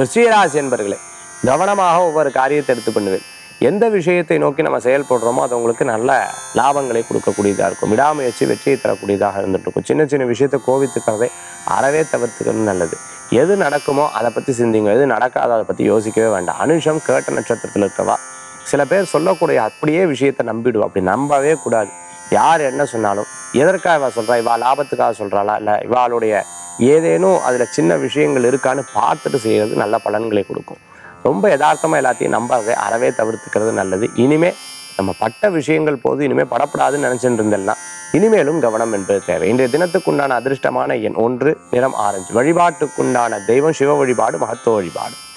ரிஷியராசி என்பர்களே கவனமாக ஒவ்வொரு காரியத்தை எடுத்து பண்ணுவேன் எந்த விஷயத்தை நோக்கி நம்ம செயல்படுறோமோ அது உங்களுக்கு நல்ல லாபங்களை கொடுக்கக்கூடியதாக இருக்கும் விடாமுயற்சி வெற்றியை தரக்கூடியதாக இருந்துட்டு இருக்கும் சின்ன சின்ன விஷயத்தை கோவித்துக்கிறதை அறவே தவிர்த்துக்கிறது நல்லது எது நடக்குமோ அதை பற்றி சிந்திங்க எது நடக்காதோ அதை பற்றி யோசிக்கவே வேண்டாம் அனுஷம் கேட்ட நட்சத்திரத்தில் இருக்கவா சில பேர் சொல்லக்கூடிய அப்படியே விஷயத்தை நம்பிடுவோம் அப்படி நம்பவே கூடாது யார் என்ன சொன்னாலும் எதற்காக இவா சொல்றா இவா லாபத்துக்காக சொல்றாளா இல்லை இவாளுடைய ஏதேனும் அதில் சின்ன விஷயங்கள் இருக்கான்னு பார்த்துட்டு செய்கிறது நல்ல பலன்களை கொடுக்கும் ரொம்ப யதார்த்தமாக எல்லாத்தையும் நம்பாதே அறவே தவிர்த்துக்கிறது நல்லது இனிமே நம்ம பட்ட விஷயங்கள் போது இனிமே படப்படாதுன்னு நினைச்சிட்டு இருந்தெல்லாம் இனிமேலும் கவனம் என்பது தேவை இன்றைய தினத்துக்குண்டான அதிர்ஷ்டமான எண் ஒன்று நிறம் ஆரஞ்சு வழிபாட்டுக்குண்டான தெய்வம் சிவ வழிபாடு மகத்துவ வழிபாடு